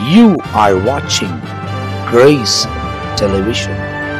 You are watching Grace Television.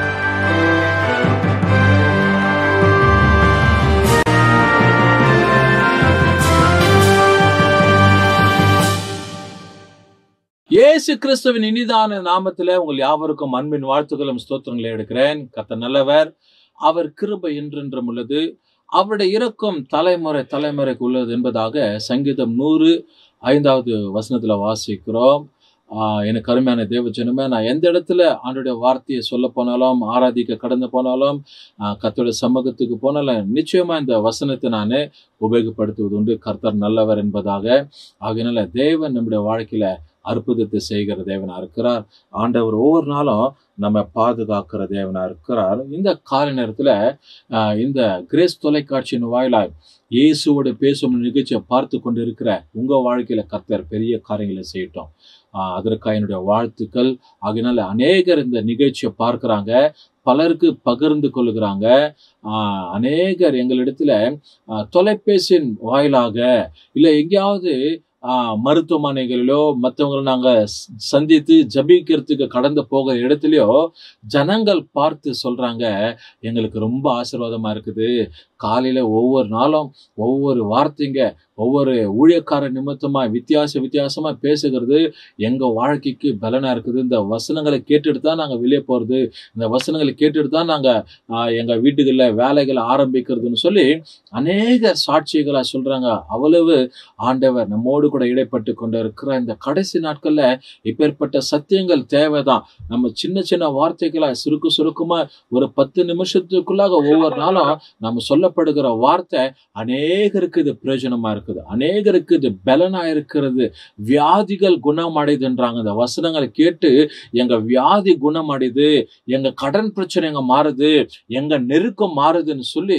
இயேசு கிறிஸ்துவின் இனிதான நாமத்திலே உங்கள் யாவருக்கும் அன்பின் வாழ்த்துக்களும் ஸ்தோத்திரங்களை எடுக்கிறேன் கத்த நல்லவர் அவர் கிருபை என்றென்றும் உள்ளது அவருடைய இரக்கம் தலைமுறை தலைமுறைக்கு உள்ளது என்பதாக சங்கீதம் நூறு ஐந்தாவது வசனத்துல வாசிக்கிறோம் ஆஹ் எனக்கு அருமையான தேவஜனமே நான் எந்த இடத்துல ஆண்டுடைய வார்த்தையை சொல்ல போனாலும் ஆராதிக்க கடந்து போனாலும் ஆஹ் கர்த்தருடைய சமூகத்துக்கு போனாலும் நிச்சயமா இந்த வசனத்தை நான் உபயோகப்படுத்துவது உண்டு கர்த்தர் நல்லவர் என்பதாக ஆகையினால தேவன் நம்முடைய வாழ்க்கையில அற்புதத்தை செய்கிற தேவனா இருக்கிறார் ஆண்டவர் ஒவ்வொரு நாளும் நம்ம பாதுகாக்கிற தேவனா இருக்கிறார் இந்த கால நேரத்துல ஆஹ் இந்த கிரேஸ் தொலைக்காட்சியின் வாயிலாய் இயேசுவோட பேசும் நிகழ்ச்சியை பார்த்து கொண்டு இருக்கிற உங்க வாழ்க்கையில கர்த்தர் பெரிய காரியங்களை செய்யட்டும் ஆஹ் அதற்காக என்னுடைய வாழ்த்துக்கள் ஆகினால அநேகர் இந்த நிகழ்ச்சியை பார்க்கறாங்க பலருக்கு பகிர்ந்து கொள்ளுகிறாங்க ஆஹ் அநேகர் எங்களிடத்துல ஆஹ் தொலைபேசியின் வாயிலாக இல்லை எங்கேயாவது ஆஹ் மருத்துவமனைகளிலோ மற்றவங்களை நாங்க ஸ்- சந்தித்து ஜபிக்கிறதுக்கு கடந்து போகிற இடத்துலயோ ஜனங்கள் பார்த்து சொல்றாங்க எங்களுக்கு ரொம்ப ஆசீர்வாதமா இருக்குது காலையில ஒவ்வொரு நாளும் ஒவ்வொரு வார்த்தைங்க ஒவ்வொரு ஊழியக்கார நிமித்தமா வித்தியாச வித்தியாசமா பேசுகிறது எங்க வாழ்க்கைக்கு பலனா இருக்குது இந்த வசனங்களை கேட்டுட்டு தான் நாங்க வெளியே போறது இந்த வசனங்களை கேட்டுட்டு தான் நாங்க ஆஹ், எங்க வீட்டுகள்ல வேலைகளை ஆரம்பிக்கிறதுன்னு சொல்லி அநேக சாட்சிகளா சொல்றாங்க அவ்வளவு ஆண்டவர் நம்மோடு கூட இடைப்பட்டு கொண்டு இருக்கிற இந்த கடைசி நாட்கள்ல இப்பேற்பட்ட சத்தியங்கள் தேவைதான் நம்ம சின்ன சின்ன வார்த்தைகளா சுருக்கு சுருக்குமா ஒரு பத்து நிமிஷத்துக்குள்ளாக ஒவ்வொரு நாளும் நம்ம சொல்லப்படுகிற வார்த்தை அநேகருக்கு இது பிரயோஜனமா இருக்குது அநேகருக்கு இது பலனா இருக்கிறது வியாதிகள் குணமடைதுன்றாங்க இந்த வசனங்களை கேட்டு எங்க வியாதி குணமடையுது எங்க கடன் பிரச்சனை எங்க மாறுது எங்க நெருக்கம் மாறுதுன்னு சொல்லி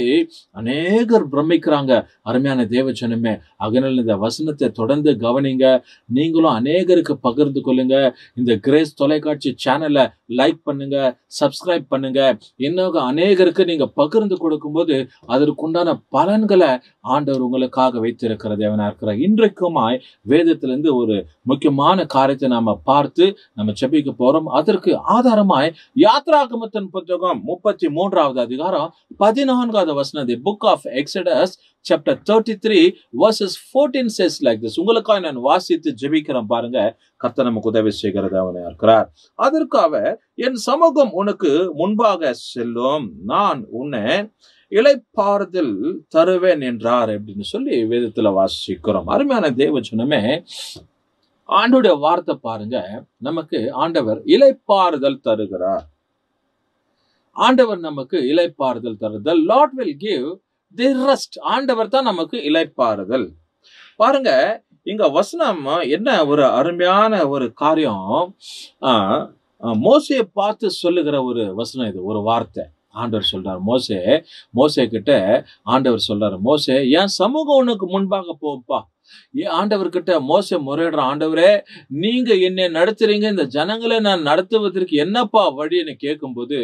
அநேகர் பிரமிக்கிறாங்க அருமையான தேவஜனமே அதனால இந்த வசனத்தை தொடர்ந்து கவனிங்க நீங்களும் அநேகருக்கு பகிர்ந்து கொள்ளுங்க இந்த கிரேஸ் தொலைக்காட்சி சேனலை லைக் பண்ணுங்க சப்ஸ்கிரைப் பண்ணுங்க இன்னும் அநேகருக்கு நீங்க பகிர்ந்து கொடுக்கும்போது அதற்குண்டான பலன்களை ஆண்டவர் உங்களுக்காக வைத்திருக்கிற தேவனா இருக்கிறார் இன்றைக்குமாய் வேதத்திலிருந்து ஒரு முக்கியமான காரியத்தை நாம பார்த்து நம்ம செபிக்க போறோம் அதற்கு ஆதாரமாய் யாத்ராகமத்தின் புத்தகம் முப்பத்தி மூன்றாவது அதிகாரம் பதினான்காவது வசனம் the book of Exodus chapter thirty three verses fourteen says like this உங்களுக்காக நான் வாசித்து ஜெபிக்கிறேன் பாருங்க கர்த்தர் நமக்கு உதவி செய்கிறது அவனை இருக்கிறார் அதற்கு அவர் என் சமூகம் உனக்கு முன்பாக செல்லும் நான் உன்னை இளைப்பாறுதல் தருவேன் என்றார் அப்படின்னு சொல்லி வேதத்துல வாசிக்கிறோம் அருமையான தேவச்சனமே ஆண்டுடைய வார்த்தை பாருங்க நமக்கு ஆண்டவர் இளைப்பாறுதல் தருகிறார் ஆண்டவர் நமக்கு இளைப்பாறுதல் தருதல் Lord will give the rest ஆண்டவர் தான் நமக்கு இளைப்பாறுதல் பாருங்க இங்க வசனம் என்ன ஒரு அருமையான ஒரு காரியம் ஆஹ், ஆஹ், மோசையை பார்த்து சொல்லுகிற ஒரு வசனம் இது ஒரு வார்த்தை ஆண்டவர் சொல்றார் மோசே மோசே கிட்ட ஆண்டவர் சொல்றாரு மோசே என் சமூகம் உனக்கு முன்பாக போப்பா ஏன் ஆண்டவர்கிட்ட மோசே முறையிடுற ஆண்டவரே நீங்க என்னை நடத்துறீங்க இந்த ஜனங்களை நான் நடத்துவதற்கு என்னப்பா வழின்னு கேட்கும்போது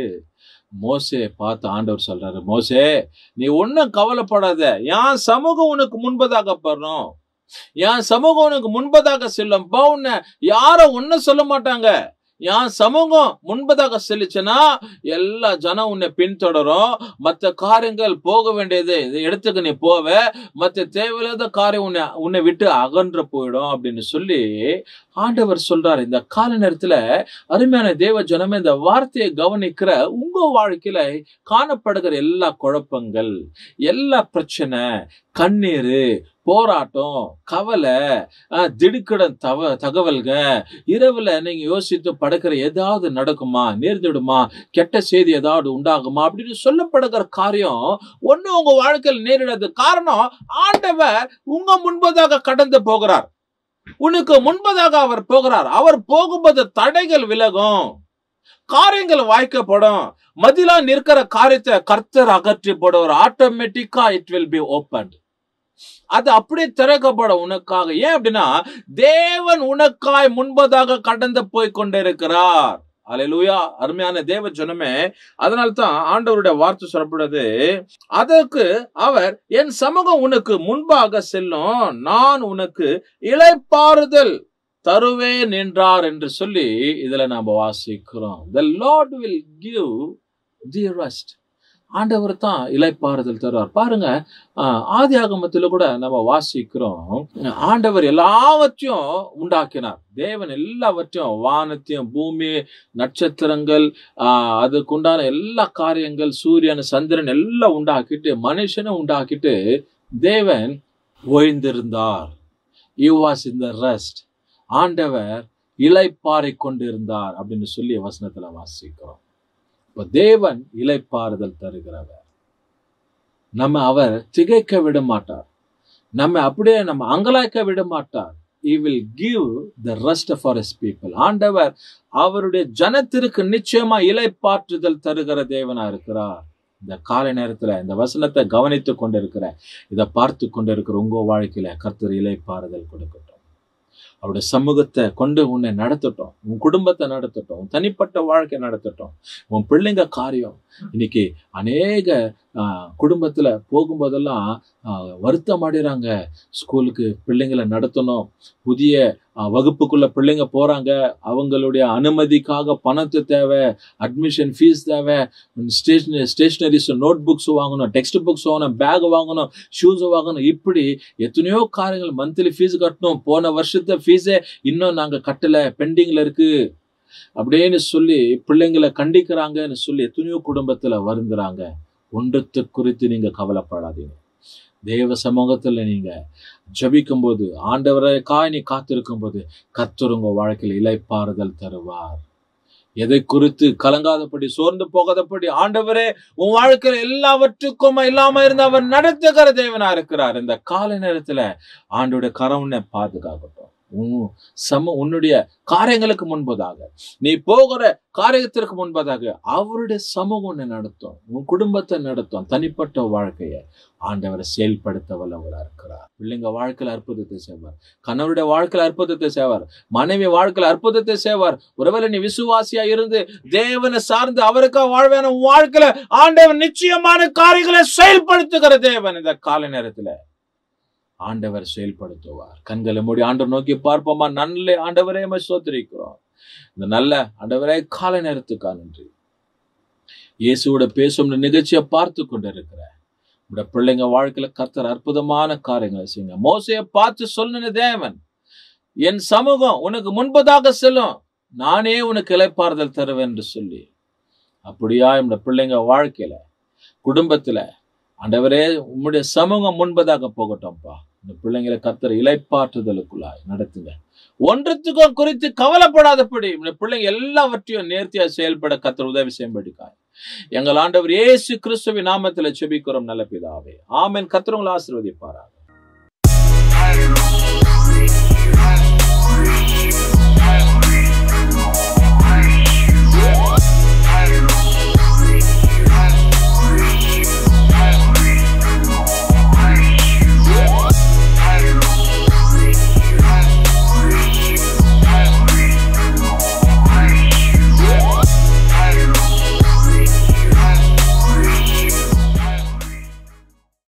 மோசே பார்த்து ஆண்டவர் சொல்றாரு மோசே நீ ஒன்னும் கவலைப்படாத என் சமூகம் உனக்கு முன்பதாக படுறோம் என் சமூகம் உனக்கு முன்பதாக செல்லும் பா உன்னை யாரும் ஒன்னும் சொல்ல மாட்டாங்க என் சமூகம் முன்பதாக செல்லுச்சுன்னா எல்லா ஜனம் உன்னை பின்தொடரும் மற்ற காரியங்கள் போக வேண்டியது இந்த இடத்துக்கு நீ போவ மற்ற தேவையில்லாத காரியம் உன்னை உன்னை விட்டு அகன்று போயிடும் அப்படின்னு சொல்லி ஆண்டவர் சொல்றாரு இந்த கால நேரத்துல அருமையான தேவ ஜனமே இந்த வார்த்தையை கவனிக்கிற உங்க வாழ்க்கையில காணப்படுகிற எல்லா குழப்பங்கள் எல்லா பிரச்சனை கண்ணீர் போராட்டம் கவலை ஆஹ், திடுக்கிடும் தவ தகவல்க இரவுல நீங்க யோசித்து படுக்கிற ஏதாவது நடக்குமா நேர்ந்துடுமா கெட்ட செய்தி ஏதாவது உண்டாகுமா அப்படின்னு சொல்லப்படுகிற காரியம் ஒண்ணு உங்க வாழ்க்கையில் நேரிடாது காரணம் ஆண்டவர் உங்க முன்பதாக கடந்து போகிறார் உனக்கு முன்பதாக அவர் போகிறார் அவர் போகும்போது தடைகள் விலகும் காரியங்கள் வாய்க்கப்படும் மதிலா நிற்கிற காரியத்தை கர்த்தர் அகற்றி போடுவார் ஆட்டோமேட்டிக்கா இட் வில் பி ஓப்பன் அது அப்படியே திறக்கப்படும் உனக்காக ஏன் அப்படின்னா தேவன் உனக்காய் முன்பதாக கடந்து போய் கொண்டிருக்கிறார் அல்லேலூயா அருமையான தேவ ஜனமே அதனால தான் ஆண்டவருடைய வார்த்தை சொல்லப்படுது அதற்கு அவர் என் சமூகம் உனக்கு முன்பாக செல்லும் நான் உனக்கு இளைப்பாறுதல் தருவேன் என்றார் என்று சொல்லி இதுல நாம வாசிக்கிறோம் the lord will give the rest ஆண்டவர் தான் இலைப்பாறுதல் தருவார் பாருங்க ஆஹ், ஆதி ஆகமத்துல கூட நம்ம வாசிக்கிறோம் ஆண்டவர் எல்லாவற்றையும் உண்டாக்கினார் தேவன் எல்லாவற்றையும் வானத்தையும் பூமி நட்சத்திரங்கள் ஆஹ், அதுக்குண்டான எல்லா காரியங்கள் சூரியன் சந்திரன் எல்லாம் உண்டாக்கிட்டு மனுஷனை உண்டாக்கிட்டு தேவன் ஓய்ந்திருந்தார் you was in the rest ஆண்டவர் இலைப்பாறை கொண்டிருந்தார் அப்படின்னு சொல்லி வசனத்துல வாசிக்கிறோம் இப்ப தேவன் இலைப்பாறுதல் தருகிறவர் நம்ம அவர் திகைக்க விட மாட்டார் நம்ம அப்படியே நம்ம அங்கலாய்க்க விட மாட்டார் he will give the rest for his people ஆண்டவர் அவருடைய ஜனத்திற்கு நிச்சயமா இலைப்பாற்றுதல் தருகிற தேவனா இருக்கிறார் இந்த காலை நேரத்துல இந்த வசனத்தை கவனித்துக் கொண்டிருக்கிற இதை பார்த்து கொண்டிருக்கிற உங்க வாழ்க்கையில கர்த்தர் இலைப்பாறுதல் கொடுக்கட்டும் அவருடைய சமூகத்தை கொண்டு உன்னை நடத்தட்டும் உன் குடும்பத்தை நடத்தட்டும் உன் தனிப்பட்ட வாழ்க்கை நடத்தட்டும் உன் பிள்ளைங்க காரியம் இன்னைக்கு அநேக ஆஹ், குடும்பத்துல போகும்போதெல்லாம் ஆஹ், வருத்தம் அடைறாங்க ஸ்கூலுக்கு பிள்ளைங்களை நடத்தணும் புதிய ஆஹ், வகுப்புக்குள்ள பிள்ளைங்க போறாங்க அவங்களுடைய அனுமதிக்காக பணத்து தேவை அட்மிஷன் ஃபீஸ் தேவை ஸ்டேஷனரி ஸ்டேஷனரிஸ் நோட் புக்ஸ் வாங்கணும் டெக்ஸ்ட் புக்ஸ் வாங்கணும் பேக் வாங்கணும் ஷூஸ் வாங்கணும் இப்படி எத்தனையோ காரியங்கள் மந்த்லி ஃபீஸ் கட்டணும் போன வருஷത്തെ ஃபீஸே இன்னும் நாங்க கட்டல பெண்டிங்ல இருக்கு அப்படின்னு சொல்லி பிள்ளைங்களை கண்டிக்கிறாங்கன்னு சொல்லி எத்தனையோ குடும்பத்துல வருந்துறாங்க ஒன்றத்தை குறித்து நீங்க கவலைப்படாதீங்க தேவ சமூகத்துல நீங்க ஜபிக்கும் போது ஆண்டவரை காய் காத்திருக்கும் போது கர்த்தர் உங்க வாழ்க்கையில் இலைப்பாறுதல் தருவார் எதை குறித்து கலங்காதபடி சோர்ந்து போகாதபடி ஆண்டவரே உன் வாழ்க்கையில எல்லாவற்றுக்கும் இல்லாம இருந்து அவர் நடத்துகிற தேவனா இருக்கிறார் இந்த கால நேரத்துல ஆண்டோட கரம் உன்னை பாதுகாக்கட்டும் உன் சம உன்னுடைய காரியங்களுக்கு முன்பதாக நீ போகிற காரியத்திற்கு முன்பதாக அவருடைய சமூகம் உன்னை நடத்தும் உன் குடும்பத்தை நடத்தும் தனிப்பட்ட வாழ்க்கையை ஆண்டவரை செயல்படுத்த வல்லவரா இருக்கிறார் பிள்ளைங்க வாழ்க்கையில அற்புதத்தை செய்வார் கணவருடைய வாழ்க்கையில அற்புதத்தை செய்வார் மனைவி வாழ்க்கையில அற்புதத்தை செய்வார் ஒருவேளை நீ விசுவாசியா இருந்து தேவனை சார்ந்து அவருக்கா வாழ்வேன உன் வாழ்க்கையில ஆண்டவன் நிச்சயமான காரியங்களை செயல்படுத்துகிற தேவன் இந்த கால நேரத்துல ஆண்டவர் செயல்படுத்துவார் கண்களை மூடி ஆண்டவர் நோக்கி பார்ப்போமா நல்ல ஆண்டவரே உம்மை ஸ்தோத்திரிக்கிறோம் இந்த நல்ல ஆண்டவரே காலை நேரத்துக்கா நன்றி இயேசுவோட பேசும் இந்த நிகழ்ச்சியை பார்த்து கொண்டிருக்கிற உடைய பிள்ளைங்க வாழ்க்கையில கர்த்தர் அற்புதமான காரியங்களை செய்யுங்க மோசையை பார்த்து சொன்ன தேவன் என் சமூகம் உனக்கு முன்பதாக செல்லும் நானே உனக்கு இலைப்பாறுதல் தருவேன் என்று சொல்லி அப்படியா இந்த பிள்ளைங்க வாழ்க்கையில குடும்பத்துல ஆண்டவரே உம்முடைய சமூகம் முன்பதாக போகட்டும்ப்பா இந்த பிள்ளைங்களை கர்த்தர் இலைப்பாற்றுதலுக்குள்ளாய் நடத்துங்க ஒன்றத்துக்கும் குறித்து கவலைப்படாதபடி இந்த பிள்ளைங்க எல்லாவற்றையும் நேர்த்தியா செயல்பட கர்த்தர் உதவி செய்யும்படிக்காய் எங்கள் ஆண்டவர் இயேசு கிறிஸ்துவின் நாமத்தில் செபிக்கிறோம் நல்ல பிதாவே ஆமென் கர்த்தர் உங்களை ஆசீர்வதிப்பாராக